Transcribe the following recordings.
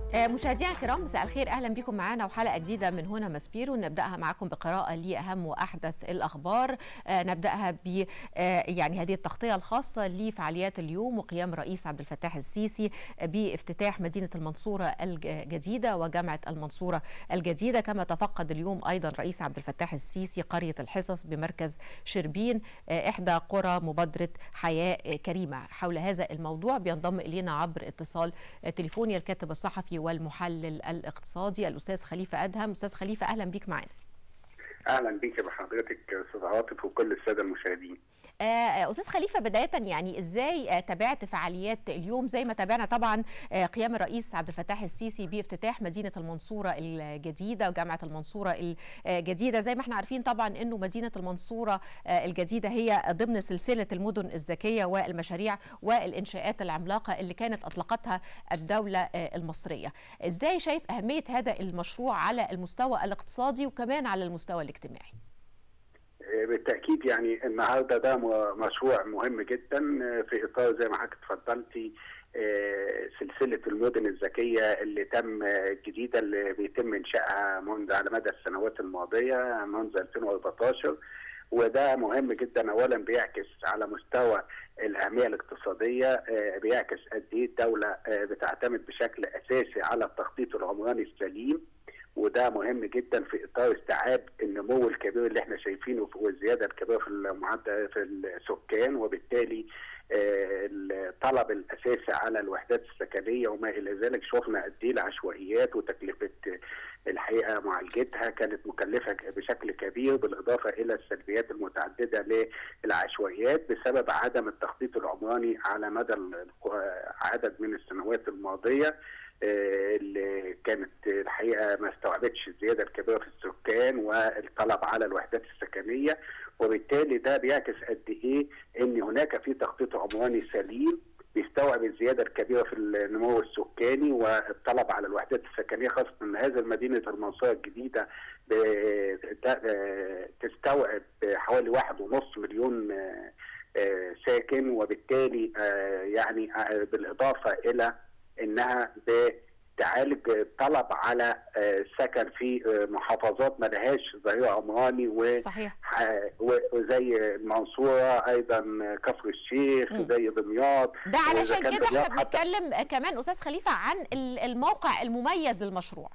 مشاهدينا الكرام مساء الخير اهلا بكم معنا وحلقه جديده من هنا مسبيرو نبداها معكم بقراءه لاهم واحدث الاخبار نبداها ب يعني هذه التغطيه الخاصه لفعاليات اليوم وقيام الرئيس عبد الفتاح السيسي بافتتاح مدينه المنصوره الجديده وجامعه المنصوره الجديده كما تفقد اليوم ايضا الرئيس عبد الفتاح السيسي قريه الحصص بمركز شربين احدى قرى مبادره حياه كريمه حول هذا الموضوع بينضم الينا عبر اتصال تليفوني الكاتب الصحفي والمحلل الاقتصادي الاستاذ خليفه ادهم استاذ خليفه اهلا بيك معنا اهلا بيك بحضرتك استاذ عاطف وكل الساده المشاهدين استاذ خليفه بدايه يعني ازاي تابعت فعاليات اليوم زي ما تابعنا طبعا قيام الرئيس عبد الفتاح السيسي بافتتاح مدينه المنصوره الجديده وجامعه المنصوره الجديده زي ما احنا عارفين طبعا انه مدينه المنصوره الجديده هي ضمن سلسله المدن الذكيه والمشاريع والانشاءات العملاقه اللي كانت اطلقتها الدوله المصريه ازاي شايف اهميه هذا المشروع على المستوى الاقتصادي وكمان على المستوى الاجتماعي بالتاكيد يعني النهارده ده مشروع مهم جدا في اطار زي ما حضرتك اتفضلتي سلسله المدن الذكيه اللي تم الجديده اللي بيتم انشائها منذ على مدى السنوات الماضيه منذ 2014 وده مهم جدا اولا بيعكس على مستوى الاهميه الاقتصاديه بيعكس قد ايه الدوله بتعتمد بشكل اساسي على التخطيط العمراني السليم وده مهم جدا في اطار استيعاب النمو الكبير اللي احنا شايفينه والزياده الكبيره في المعدل في السكان وبالتالي الطلب الاساسي على الوحدات السكنيه وما الى ذلك شفنا قد ايه العشوائيات وتكلفه الحقيقه معالجتها كانت مكلفه بشكل كبير بالاضافه الى السلبيات المتعدده للعشوائيات بسبب عدم التخطيط العمراني على مدى عدد من السنوات الماضيه اللي كانت الحقيقه ما استوعبتش الزياده الكبيره في السكان والطلب على الوحدات السكنيه وبالتالي ده بيعكس قد ايه ان هناك في تخطيط عمراني سليم بيستوعب الزياده الكبيره في النمو السكاني والطلب على الوحدات السكنيه خاصه ان هذه المدينه المنصوره الجديده تستوعب حوالي واحد ونص مليون ساكن وبالتالي يعني بالاضافه الى انها بتعالج الطلب على سكن في محافظات ما لهاش ظهير عمراني و صحيح وزي المنصوره ايضا كفر الشيخ م. زي دمياط ده علشان كده احنا بنتكلم كمان استاذ خليفه عن الموقع المميز للمشروع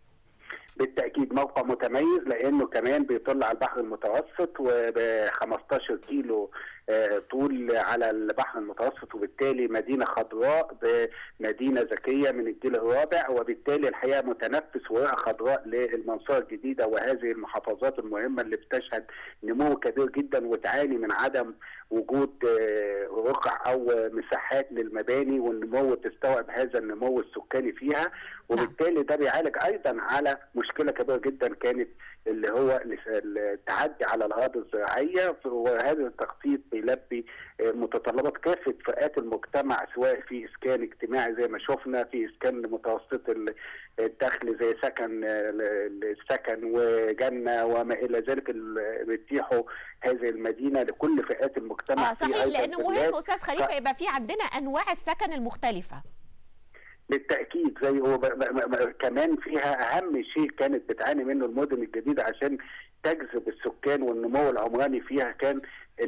بالتاكيد موقع متميز لانه كمان بيطل على البحر المتوسط وب 15 كيلو طول على البحر المتوسط وبالتالي مدينه خضراء بمدينه ذكيه من الجيل الرابع وبالتالي الحقيقه متنفس ورئه خضراء للمنصوره الجديده وهذه المحافظات المهمه اللي بتشهد نمو كبير جدا وتعاني من عدم وجود رقع او مساحات للمباني والنمو تستوعب هذا النمو السكاني فيها وبالتالي ده بيعالج ايضا على مشكله كبيره جدا كانت اللي هو التعدي على الاراضي الزراعيه وهذا التخطيط بيلبي متطلبات كافه فئات المجتمع سواء في اسكان اجتماعي زي ما شفنا في اسكان متوسط الدخل زي سكن السكن وجنه وما الى ذلك بيتيحوا هذه المدينه لكل فئات المجتمع اه صحيح لانه مهم استاذ خليفه يبقى في عندنا انواع السكن المختلفه بالتاكيد زي هو كمان فيها اهم شيء كانت بتعاني منه المدن الجديده عشان تجذب السكان والنمو العمراني فيها كان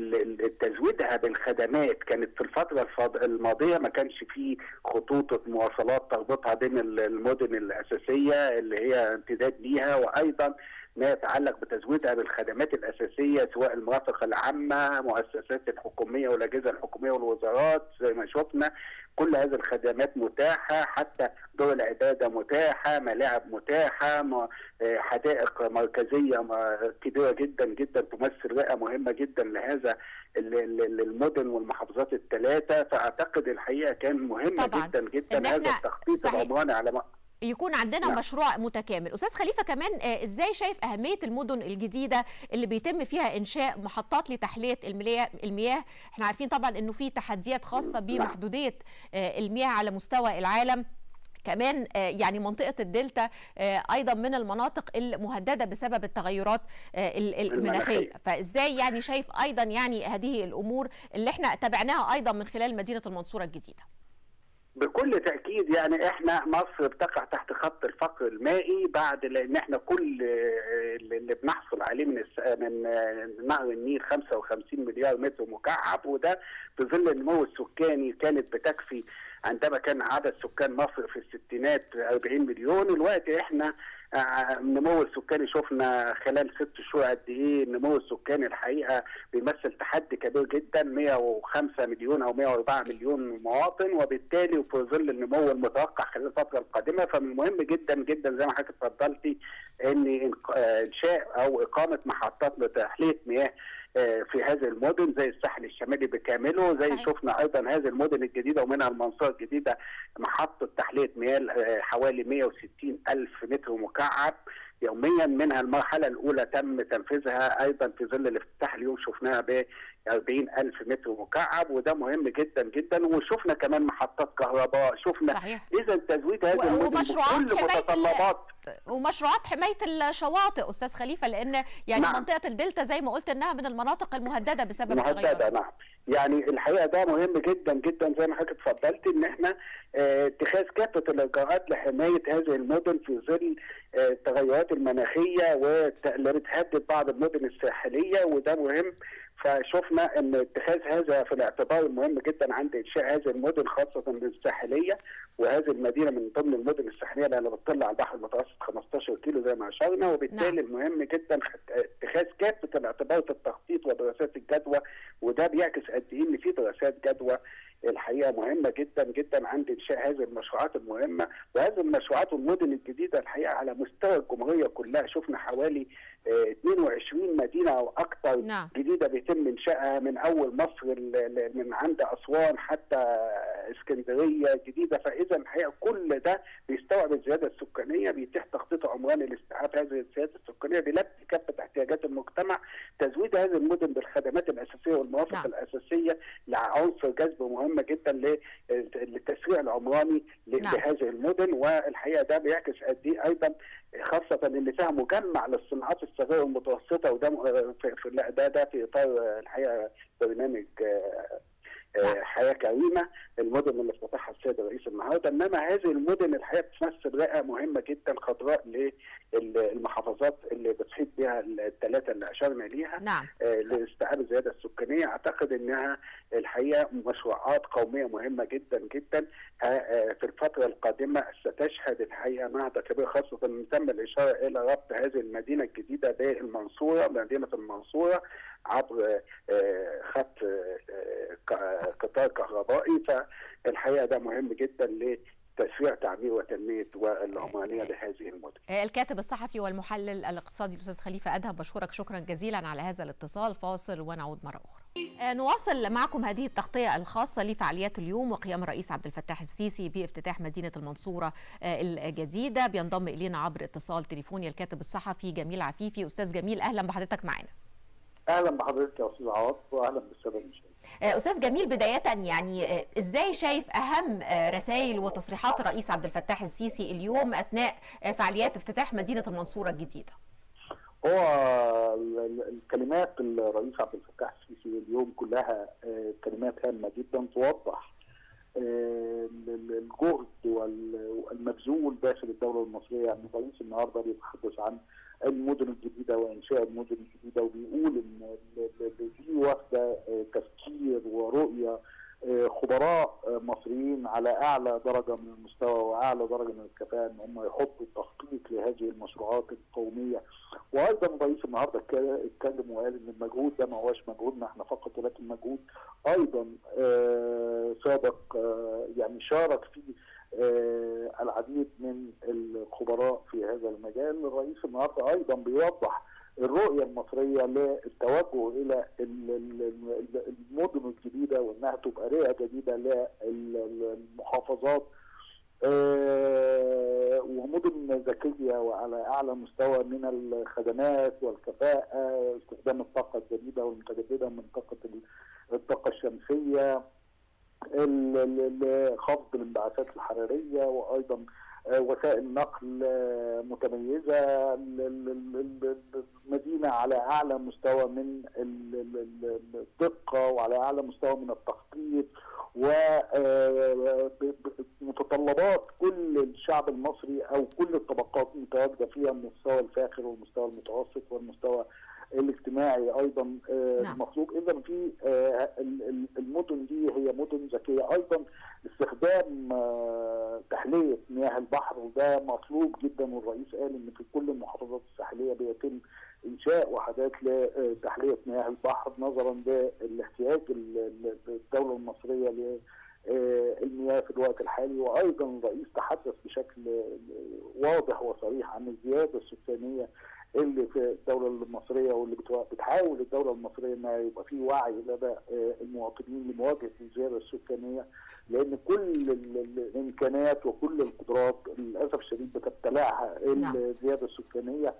تزويدها بالخدمات كانت في الفترة الماضية ما كانش في خطوط مواصلات تربطها بين المدن الأساسية اللي هي امتداد ليها وأيضا ما يتعلق بتزويدها بالخدمات الأساسية سواء المرافق العامة مؤسسات الحكومية والأجهزة الحكومية والوزارات زي ما شفنا كل هذه الخدمات متاحة حتى دور العبادة متاحة ملاعب متاحة حدائق مركزية كبيرة جدا جدا تمثل رئة مهمة جدا لهذا المدن والمحافظات الثلاثة فأعتقد الحقيقة كان مهم طبعا. جدا جدا هذا التخطيط العمراني على يكون عندنا نعم. مشروع متكامل استاذ خليفه كمان ازاي شايف اهميه المدن الجديده اللي بيتم فيها انشاء محطات لتحليه المياه احنا عارفين طبعا انه في تحديات خاصه بمحدوديه المياه على مستوى العالم كمان يعني منطقه الدلتا ايضا من المناطق المهدده بسبب التغيرات المناخيه فازاي يعني شايف ايضا يعني هذه الامور اللي احنا تابعناها ايضا من خلال مدينه المنصوره الجديده بكل تاكيد يعني احنا مصر بتقع تحت خط الفقر المائي بعد لان احنا كل اللي بنحصل عليه من الس... من نهر النيل 55 مليار متر مكعب وده في ظل النمو السكاني كانت بتكفي عندما كان عدد سكان مصر في الستينات 40 مليون دلوقتي احنا النمو السكاني شفنا خلال ست شهور قد ايه النمو السكاني الحقيقه بيمثل تحدي كبير جدا 105 مليون او 104 مليون مواطن وبالتالي وفي ظل النمو المتوقع خلال الفتره القادمه فمن المهم جدا جدا زي ما حضرتك اتفضلتي ان انشاء او اقامه محطات لتحليه مياه في هذه المدن زي الساحل الشمالي بكامله زي صحيح. شفنا ايضا هذه المدن الجديده ومنها المنصوره الجديده محطه تحليه مياه حوالي 160 الف متر مكعب يوميا منها المرحله الاولى تم تنفيذها ايضا في ظل الافتتاح اليوم شفناها ب 40 ألف متر مكعب وده مهم جدا جدا وشفنا كمان محطات كهرباء شفنا صحيح. إذا تزويد هذه المدن بكل متطلبات ومشروعات حمايه الشواطئ استاذ خليفه لان يعني نعم. منطقه الدلتا زي ما قلت انها من المناطق المهدده بسبب مهدده نعم يعني الحقيقه ده مهم جدا جدا زي ما حضرتك اتفضلت ان احنا اه اتخاذ كافه الاجراءات لحمايه هذه المدن في ظل اه التغيرات المناخيه واللي بتهدد بعض المدن الساحليه وده مهم فشفنا ان اتخاذ هذا في الاعتبار مهم جدا عند انشاء هذه المدن خاصه الساحليه وهذه المدينه من ضمن المدن الساحليه اللي بتطل على البحر المتوسط 15 كيلو زي ما اشرنا وبالتالي نعم. المهم جدا اتخاذ كافه الاعتبار في التخطيط ودراسات الجدوى وده بيعكس قد ايه ان في دراسات جدوى الحقيقه مهمه جدا جدا عند انشاء هذه المشروعات المهمه وهذه المشروعات والمدن الجديده الحقيقه على مستوى الجمهوريه كلها شفنا حوالي 22 مدينه او اكثر نعم. جديده بيتم انشائها من اول مصر من عند اسوان حتى اسكندريه جديده فاذا الحقيقه كل ده بيستوعب الزياده السكانيه بيتيح تخطيط عمراني لاستيعاب هذه الزياده السكانيه بيلبي كافه احتياجات المجتمع تزويد هذه المدن بالخدمات الاساسيه والمرافق نعم. الاساسيه لعنصر جذب مهم جدا للتسريع العمراني نعم. لهذه المدن والحقيقه ده بيعكس قد ايه ايضا خاصه ان فيها مجمع للصناعات الصغيره والمتوسطه وده في, في ده ده في اطار الحقيقه برنامج حياه كريمه المدن اللي افتتحها السيد الرئيس النهارده انما هذه المدن الحقيقه بتمثل رئه مهمه جدا خضراء للمحافظات اللي بتحيط بها الثلاثه اللي اشرنا ليها نعم. لاستيعاب الزياده السكانيه اعتقد انها الحقيقه مشروعات قوميه مهمه جدا جدا في الفتره القادمه ستشهد الحقيقه نهضه كبيره خاصه ان تم الاشاره الى ربط هذه المدينه الجديده بالمنصوره مدينه المنصوره عبر خط قطار كهربائي فالحقيقه ده مهم جدا لتسويع تعمير وتنميه والعمرانيه لهذه المدن. الكاتب الصحفي والمحلل الاقتصادي الاستاذ خليفه ادهم بشكرك شكرا جزيلا على هذا الاتصال فاصل ونعود مره اخرى. نواصل معكم هذه التغطيه الخاصه لفعاليات اليوم وقيام الرئيس عبد الفتاح السيسي بافتتاح مدينه المنصوره الجديده بينضم الينا عبر اتصال تليفوني الكاتب الصحفي جميل عفيفي استاذ جميل اهلا بحضرتك معنا. اهلا بحضرتك يا استاذ عواطف واهلا بالساده المشاهدين. استاذ جميل بدايه يعني ازاي شايف اهم رسائل وتصريحات الرئيس عبد الفتاح السيسي اليوم اثناء فعاليات افتتاح مدينه المنصوره الجديده؟ هو الكلمات الرئيس عبد الفتاح السيسي اليوم كلها كلمات هامه جدا توضح الجهد والمبذول داخل الدوله المصريه يعني الرئيس النهارده بيتحدث عن المدن الجديده وانشاء المدن الجديده وبيقول ان دي واخده تفكير ورؤيه خبراء مصريين على اعلى درجه من المستوى واعلى درجه من الكفاءه ان هم يحطوا التخطيط لهذه المشروعات القوميه وايضا الرئيس النهارده اتكلم وقال ان المجهود ده ما هوش مجهودنا احنا فقط ولكن مجهود ايضا سابق يعني شارك فيه العديد من الخبراء في هذا المجال الرئيس النهارده ايضا بيوضح الرؤيه المصريه للتوجه الى المدن الجديده وانها تبقى رئه جديده للمحافظات ومدن ذكيه وعلى اعلى مستوى من الخدمات والكفاءه استخدام الطاقه الجديده والمتجدده من طاقه الطاقه الشمسيه خفض الانبعاثات الحراريه وايضا وسائل نقل متميزه المدينه على اعلى مستوى من الدقه وعلى اعلى مستوى من التخطيط ومتطلبات كل الشعب المصري او كل الطبقات المتواجده فيها المستوى الفاخر والمستوى المتوسط والمستوى الاجتماعي ايضا نعم. مطلوب اذا في آه، ال- ال- المدن دي هي مدن ذكيه ايضا استخدام آه، تحليه مياه البحر وده مطلوب جدا والرئيس قال ان في كل المحافظات الساحليه بيتم انشاء وحدات لتحليه مياه البحر نظرا للاحتياج ال- ال- الدوله المصريه ل آه، المياه في الوقت الحالي وايضا الرئيس تحدث بشكل واضح وصريح عن الزياده السكانيه اللي في الدوله المصريه واللي بتوا- بتحاول الدوله المصريه انها يبقى في وعي لدى آه، المواطنين لمواجهه الزياده السكانيه لان كل ال- ال- الامكانات وكل القدرات للاسف الشديد بتبتلعها نعم. الزياده السكانيه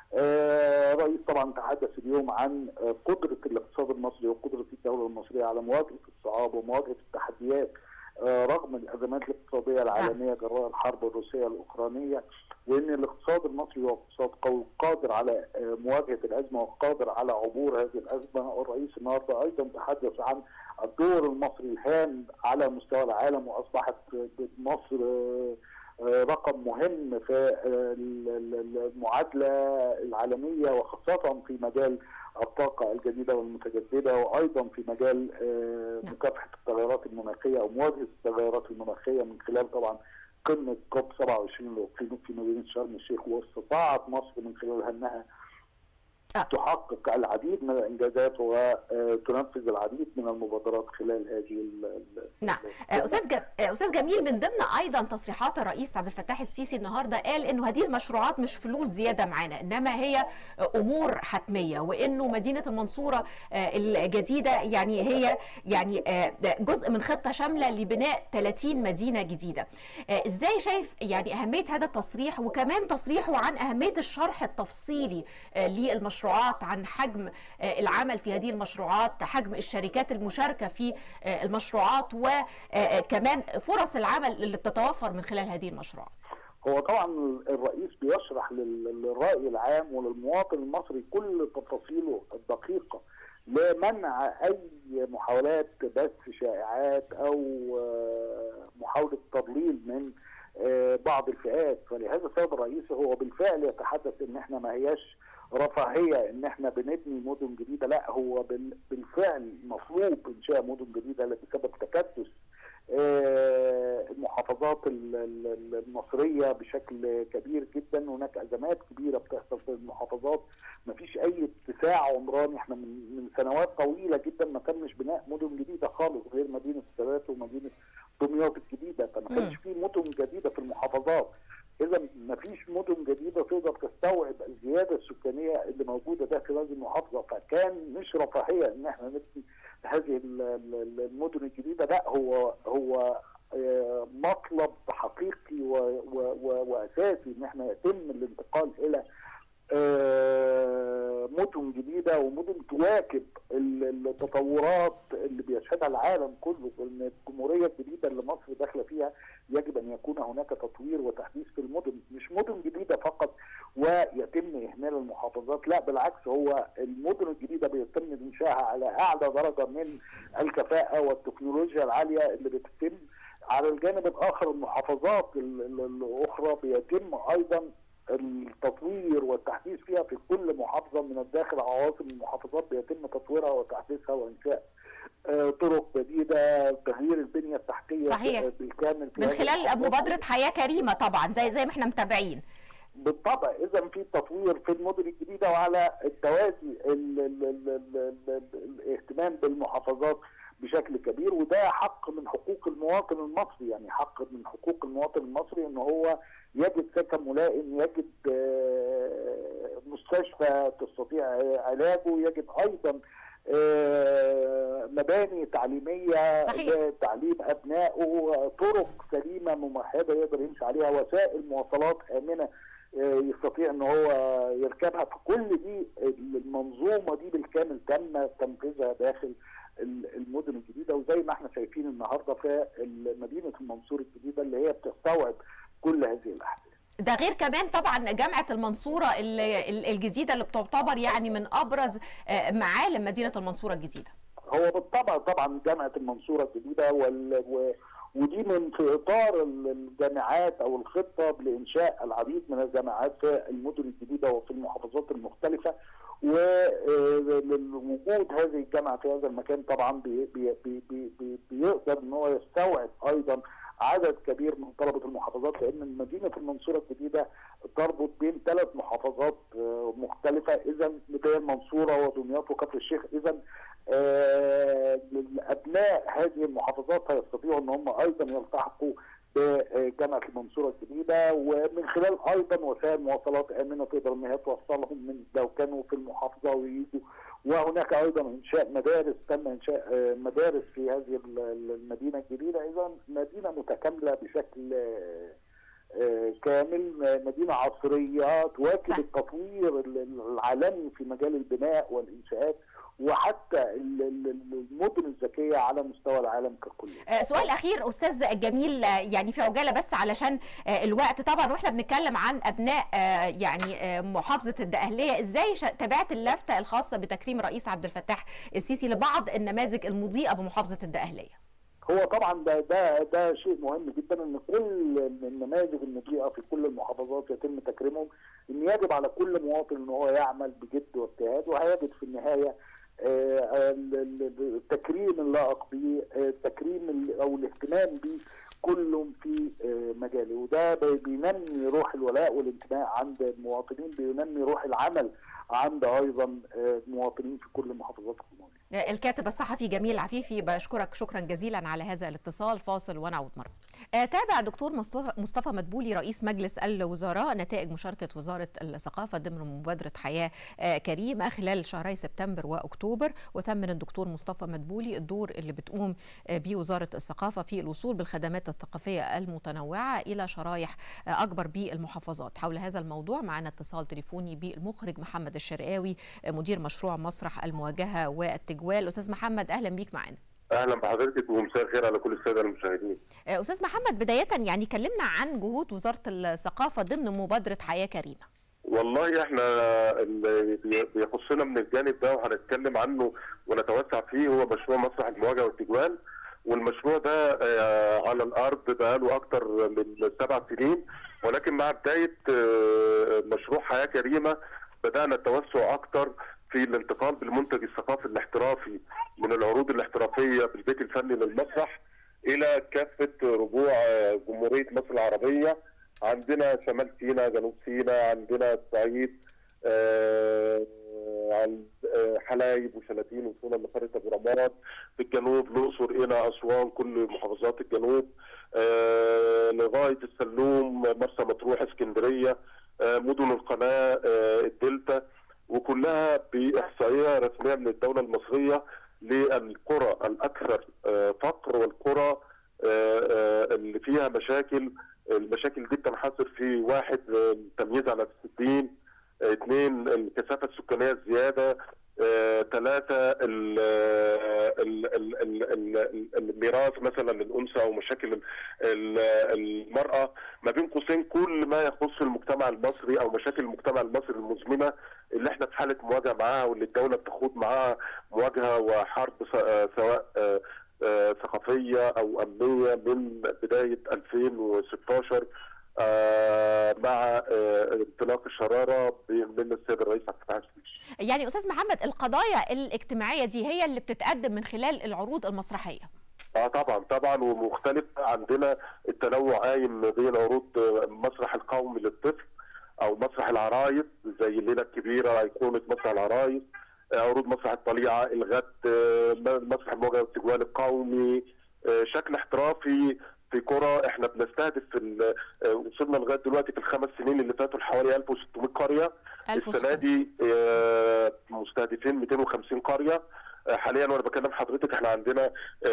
آه، رئيس طبعا تحدث اليوم عن آه، قدره الاقتصاد المصري وقدره الدوله المصريه على مواجهه الصعاب ومواجهه التحديات آه، رغم الازمات الاقتصاديه العالميه جراء الحرب الروسيه الاوكرانيه وان الاقتصاد المصري هو اقتصاد قوي قادر على آه، مواجهه الازمه وقادر على عبور هذه الازمه والرئيس النهارده ايضا تحدث عن الدور المصري الهام على مستوى العالم واصبحت مصر آه، آه، رقم مهم في آه، ال- ال- المعادله العالميه وخاصه في مجال الطاقه الجديده والمتجدده وايضا في مجال آه، نعم. مكافحه التغيرات المناخيه او مواجهه التغيرات المناخيه من خلال طبعا قمه كوب 27 اللي اقيمت في مدينه شرم الشيخ واستطاعت مصر من خلالها انها آه. تحقق العديد من الانجازات وتنفذ العديد من المبادرات خلال هذه ال- ال- نعم آه، استاذ ج- آه، استاذ جميل من ضمن ايضا تصريحات الرئيس عبد الفتاح السيسي النهارده قال انه هذه المشروعات مش فلوس زياده معانا انما هي آه، امور حتميه وانه مدينه المنصوره آه، الجديده يعني هي يعني آه، جزء من خطه شامله لبناء 30 مدينه جديده آه، ازاي شايف يعني اهميه هذا التصريح وكمان تصريحه عن اهميه الشرح التفصيلي آه، للمشروعات عن حجم آه، العمل في هذه المشروعات حجم الشركات المشاركه في آه، المشروعات وكمان فرص العمل اللي بتتوفر من خلال هذه المشروعات هو طبعا الرئيس بيشرح لل- للرأي العام وللمواطن المصري كل تفاصيله الدقيقة لمنع أي محاولات بث شائعات أو آه، محاولة تضليل من آه، بعض الفئات فلهذا السبب الرئيسي هو بالفعل يتحدث ان احنا ما هياش رفاهيه ان احنا بنبني مدن جديده لا هو بال- بالفعل مطلوب انشاء مدن جديده بسبب تكدس آه، المحافظات ال- ال- المصريه بشكل كبير جدا هناك ازمات كبيره بتحصل في المحافظات ما فيش اي اتساع عمراني احنا من من سنوات طويله جدا ما تمش بناء مدن جديده خالص غير مدينه السادات ومدينه دمياط الجديده فما كانش في مدن جديده في المحافظات اذا ما فيش مدن جديده تقدر تستوعب الزياده السكانيه اللي موجوده داخل هذه المحافظه فكان مش رفاهيه ان احنا نبني هذه ال- ال- المدن الجديده لا هو هو آه، مطلب حقيقي و- و- و- واساسي ان احنا يتم الانتقال الى آه، مدن جديده ومدن تواكب ال- التطورات اللي بيشهدها العالم كله ان الجمهوريه الجديده اللي مصر داخله فيها يجب ان يكون هناك تطوير وتحديث في المدن مش مدن جديده فقط ويتم اهمال المحافظات لا بالعكس هو المدن الجديده بيتم انشائها على اعلى درجه من الكفاءه والتكنولوجيا العاليه اللي بتتم على الجانب الاخر المحافظات ال- ال- الاخرى بيتم ايضا التطوير والتحديث فيها في كل محافظه من الداخل عواصم المحافظات بيتم تطويرها وتحديثها وانشاء آه، طرق جديده تغيير البنيه التحتيه صحيح. بالكامل في من هذه خلال المحافظات. مبادره حياه كريمه طبعا زي زي ما احنا متابعين بالطبع اذا في تطوير في المدن الجديده وعلى التوازي ال ال ال ال ال ال الاهتمام بالمحافظات بشكل كبير وده حق من حقوق المواطن المصري يعني حق من حقوق المواطن المصري ان هو يجد سكن ملائم يجد آه، مستشفى تستطيع علاجه يجد ايضا آه، مباني تعليميه صحيح. لتعليم ابنائه طرق سليمه ممهده يقدر يمشي عليها وسائل مواصلات امنه آه، يستطيع ان هو يركبها فكل دي المنظومه دي بالكامل تم تنفيذها داخل ال- المدن الجديده وزي ما احنا شايفين النهارده في ال- مدينه المنصور الجديده اللي هي بتستوعب كل هذه الاحداث ده غير كمان طبعا جامعه المنصوره ال- ال- الجديده اللي بتعتبر يعني من ابرز آه، معالم مدينه المنصوره الجديده هو بالطبع طبعا جامعه المنصوره الجديده وال و ودي من في اطار الجامعات او الخطه لانشاء العديد من الجامعات في المدن الجديده وفي المحافظات المختلفه ووجود هذه الجامعه في هذا المكان طبعا بي بي بي بي بيقدر ان هو يستوعب ايضا عدد كبير من طلبه المحافظات لان مدينه المنصوره الجديده تربط بين ثلاث محافظات مختلفه اذا هي المنصوره ودمياط وكفر الشيخ اذا ابناء هذه المحافظات هيستطيعوا ان هم ايضا يلتحقوا بجامعه المنصوره الجديده ومن خلال ايضا وسائل مواصلات امنه تقدر ان هي توصلهم من لو كانوا في المحافظه ويجوا وهناك ايضا انشاء مدارس تم انشاء مدارس في هذه المدينه الجديده اذا مدينه متكامله بشكل كامل مدينه عصريه تواكب التطوير العالمي في مجال البناء والانشاءات وحتى المدن الذكيه على مستوى العالم ككل. سؤال اخير استاذ جميل يعني في عجاله بس علشان الوقت طبعا واحنا بنتكلم عن ابناء يعني محافظه الدقهليه ازاي تابعت اللفته الخاصه بتكريم الرئيس عبد الفتاح السيسي لبعض النماذج المضيئه بمحافظه الدقهليه؟ هو طبعا ده ده ده شيء مهم جدا ان كل النماذج المضيئه في كل المحافظات يتم تكريمهم ان يجب على كل مواطن ان هو يعمل بجد واجتهاد وهيجد في النهايه التكريم اللائق به التكريم او الاهتمام به كل في مجاله وده بينمي روح الولاء والانتماء عند المواطنين بينمي روح العمل عند ايضا المواطنين في كل محافظات الجمهوريه. الكاتب الصحفي جميل عفيفي بشكرك شكرا جزيلا على هذا الاتصال فاصل ونعود مره. تابع دكتور مصطفى مدبولي رئيس مجلس الوزراء نتائج مشاركه وزاره الثقافه ضمن مبادره حياه كريمه خلال شهري سبتمبر واكتوبر وثمن الدكتور مصطفى مدبولي الدور اللي بتقوم به وزاره الثقافه في الوصول بالخدمات الثقافيه المتنوعه الى شرايح اكبر بالمحافظات. حول هذا الموضوع معنا اتصال تليفوني بالمخرج محمد الشرقاوي مدير مشروع مسرح المواجهه والتجوال. استاذ محمد اهلا بيك معنا. اهلا بحضرتك ومساء الخير على كل الساده المشاهدين. استاذ محمد بدايه يعني كلمنا عن جهود وزاره الثقافه ضمن مبادره حياه كريمه. والله احنا اللي بيخصنا من الجانب ده وهنتكلم عنه ونتوسع فيه هو مشروع مسرح المواجهه والتجوال والمشروع ده على الارض بقاله اكتر من سبع سنين ولكن مع بدايه مشروع حياه كريمه بدانا التوسع اكتر في الانتقال بالمنتج الثقافي الاحترافي من العروض الاحترافيه بالبيت الفني للمسرح الى كافه ربوع جمهوريه مصر العربيه عندنا شمال سيناء جنوب سيناء عندنا الصعيد آه حلايب وشلاتين وصولا لقريه ابو رماد في الجنوب الاقصر الى اسوان كل محافظات الجنوب آه لغايه السلوم مرسى مطروح اسكندريه آه مدن القناه الدلتا وكلها باحصائيه رسميه من الدوله المصريه للقرى الاكثر فقر والقرى اللي فيها مشاكل المشاكل دي بتنحصر في واحد التمييز على الستين اثنين الكثافه السكانيه الزياده ثلاثه الميراث مثلا للانثى او مشاكل المراه ما بين قوسين كل ما يخص المجتمع المصري او مشاكل المجتمع المصري المزمنه اللي احنا في حاله مواجهه معاها واللي الدوله بتخوض معاها مواجهه وحرب سواء ثقافيه او امنيه من بدايه 2016 آه مع آه انطلاق الشراره من السيد الرئيس عبد الفتاح السيسي. يعني استاذ محمد القضايا الاجتماعيه دي هي اللي بتتقدم من خلال العروض المسرحيه. اه طبعا طبعا ومختلف عندنا التنوع قايم بين عروض المسرح القومي للطفل او مسرح العرايس زي الليله الكبيره ايقونه مسرح العرايس عروض مسرح الطليعه الغد مسرح المواجهه والتجوال القومي شكل احترافي في قرى احنا بنستهدف في وصلنا لغايه دلوقتي في الخمس سنين اللي فاتوا لحوالي 1600 قريه السنه دي مستهدفين 250 قريه حاليا وانا بكلم حضرتك احنا عندنا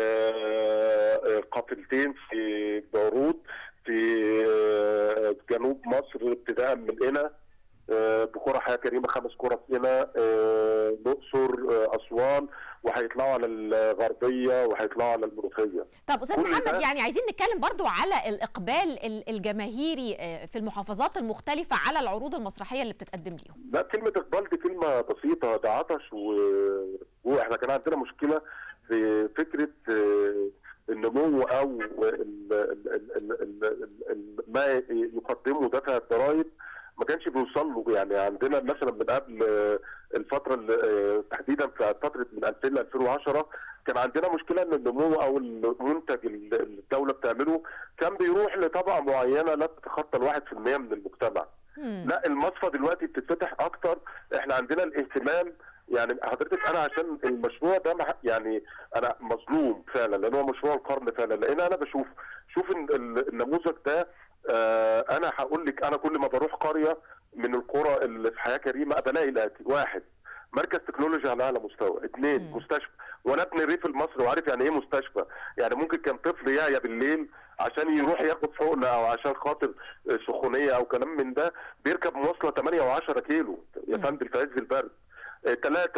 قافلتين في داروت في جنوب مصر ابتداء من هنا بقرى حياه كريمه خمس قرى في هنا الاقصر اسوان وهيطلعوا على الغربيه وهيطلعوا على المنوفيه طب استاذ كل محمد ده- يعني عايزين نتكلم برضو على الاقبال ال- الجماهيري آه، في المحافظات المختلفه على العروض المسرحيه اللي بتتقدم ليهم لا كلمة إقبال دي كلمة بسيطة ده عطش و... وإحنا كان عندنا مشكلة في فكرة آه، النمو أو ال... ال... ال... ال... ال... ال... ما يقدمه دفع الضرائب ما كانش بيوصل له يعني عندنا مثلا من قبل آه، الفترة اللي آه، تحديدا في فترة من 2000 ل 2010 كان عندنا مشكلة إن النمو أو المنتج اللي الدولة بتعمله كان بيروح لطبقة معينة لا تتخطى الواحد في المية من المجتمع مم. لا المصفى دلوقتي بتتفتح اكتر احنا عندنا الاهتمام يعني حضرتك انا عشان المشروع ده مح- يعني انا مظلوم فعلا لان هو مشروع القرن فعلا لان انا بشوف شوف إن ال- النموذج ده آه انا هقول لك انا كل ما بروح قريه من القرى اللي في حياه كريمه بلاقي الاتي واحد مركز تكنولوجي على اعلى مستوى اثنين مم. مستشفى وانا ابن الريف المصري وعارف يعني ايه مستشفى يعني ممكن كان طفل يعيا بالليل عشان يروح ياخد حقنه او عشان خاطر سخونيه او كلام من ده بيركب مواصله 8 و10 كيلو يا مم. فندم في عز البرد ثلاثه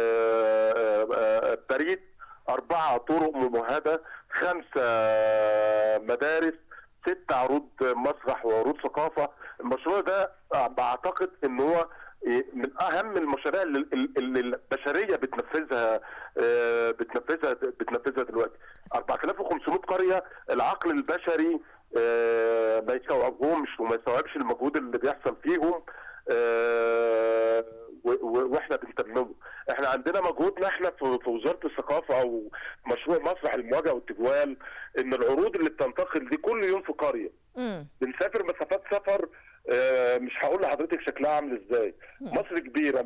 بريد اربعه طرق ممهده خمسه مدارس ست عروض مسرح وعروض ثقافه المشروع ده بعتقد ان هو من اهم المشاريع اللي اللي البشريه بتنفذها آه، بتنفذها بتنفذها دلوقتي 4500 قريه العقل البشري آه، ما يستوعبهمش وما يستوعبش المجهود اللي بيحصل فيهم آه، و- و- واحنا بنتممه احنا عندنا مجهودنا احنا في في وزاره الثقافه او مشروع مسرح المواجهه والتجوال ان العروض اللي بتنتقل دي كل يوم في قريه مم. بنسافر مسافات سفر آه، مش هقول لحضرتك شكلها عامل ازاي مصر كبيره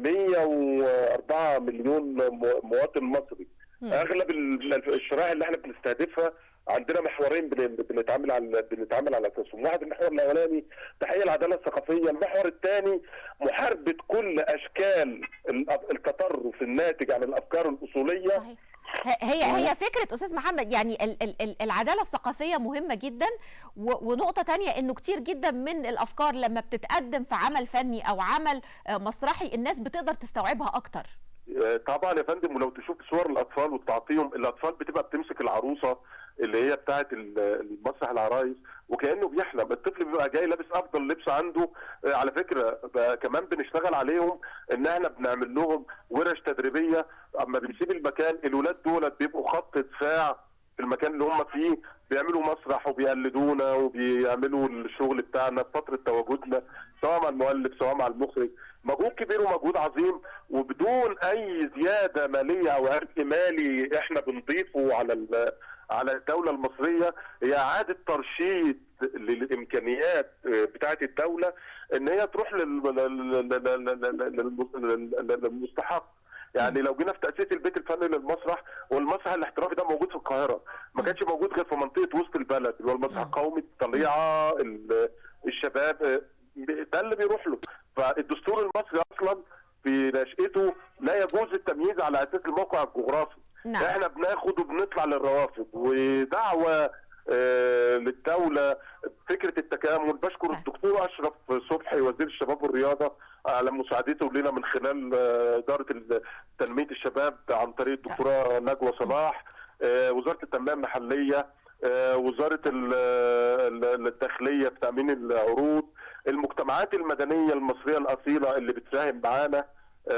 104 مليون مو- مواطن مصري مم. اغلب ال- الشرائح اللي احنا بنستهدفها عندنا محورين بن- بنتعامل على بنتعامل على اساسهم، واحد المحور الاولاني تحقيق العداله الثقافيه، المحور الثاني محاربه كل اشكال الأ- التطرف الناتج عن الافكار الاصوليه صحيح ه- هي هي فكره استاذ محمد يعني ال- ال- ال- العداله الثقافيه مهمه جدا و- ونقطه تانية انه كتير جدا من الافكار لما بتتقدم في عمل فني او عمل آه، مسرحي الناس بتقدر تستوعبها اكتر آه، طبعا يا فندم ولو تشوف صور الاطفال وتعطيهم الاطفال بتبقى بتمسك العروسه اللي هي بتاعه ال- المسرح العرايس وكانه بيحلم الطفل بيبقى جاي لابس افضل لبس عنده آه، على فكره ب- كمان بنشتغل عليهم ان احنا بنعمل لهم ورش تدريبيه اما بنسيب المكان الولاد دول بيبقوا خط دفاع في المكان اللي هم فيه بيعملوا مسرح وبيقلدونا وبيعملوا الشغل بتاعنا في فتره تواجدنا سواء مع المؤلف سواء مع المخرج مجهود كبير ومجهود عظيم وبدون اي زياده ماليه او عبء مالي احنا بنضيفه على ال- على الدوله المصريه هي اعاده ترشيد للامكانيات بتاعه الدوله ان هي تروح لل- لل- لل- لل- لل- للمستحق يعني لو جينا في تاسيس البيت الفني للمسرح والمسرح الاحترافي ده موجود في القاهره ما كانش موجود غير في منطقه وسط البلد اللي هو المسرح القومي الطليعه ال- الشباب ده اللي بيروح له فالدستور المصري اصلا في نشأته لا يجوز التمييز على اساس الموقع الجغرافي نعم. احنا بناخد وبنطلع للروافد ودعوه آه، للدوله فكره التكامل بشكر صح. الدكتور اشرف صبحي وزير الشباب والرياضه على مساعدته لنا من خلال آه، اداره ال- تنميه الشباب عن طريق الدكتوره نجوى صلاح آه، وزاره التنميه المحليه آه، وزاره ال- ال- الداخليه في تامين العروض المجتمعات المدنيه المصريه الاصيله اللي بتساهم معانا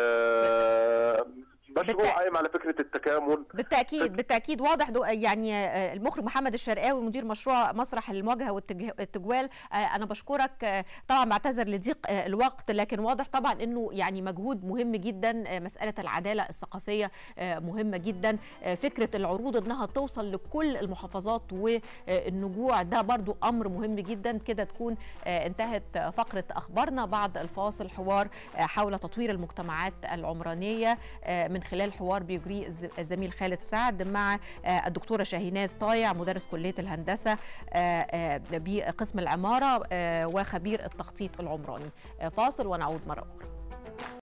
آه، مشروع بالتأ- قايم على فكره التكامل بالتاكيد بالتاكيد واضح دو يعني آه، المخرج محمد الشرقاوي مدير مشروع مسرح المواجهه والتجوال آه، انا بشكرك آه، طبعا بعتذر لضيق آه، الوقت لكن واضح طبعا انه يعني مجهود مهم جدا آه، مساله العداله الثقافيه آه، مهمه جدا آه، فكره العروض انها توصل لكل المحافظات والنجوع ده برضو امر مهم جدا كده تكون آه، انتهت فقره اخبارنا بعد الفاصل حوار آه، حول تطوير المجتمعات العمرانيه آه، من خلال حوار بيجريه الز- الزميل خالد سعد مع آه، الدكتوره شاهيناز طايع مدرس كليه الهندسه آه، آه، بقسم العماره آه، وخبير التخطيط العمراني آه، فاصل ونعود مره اخرى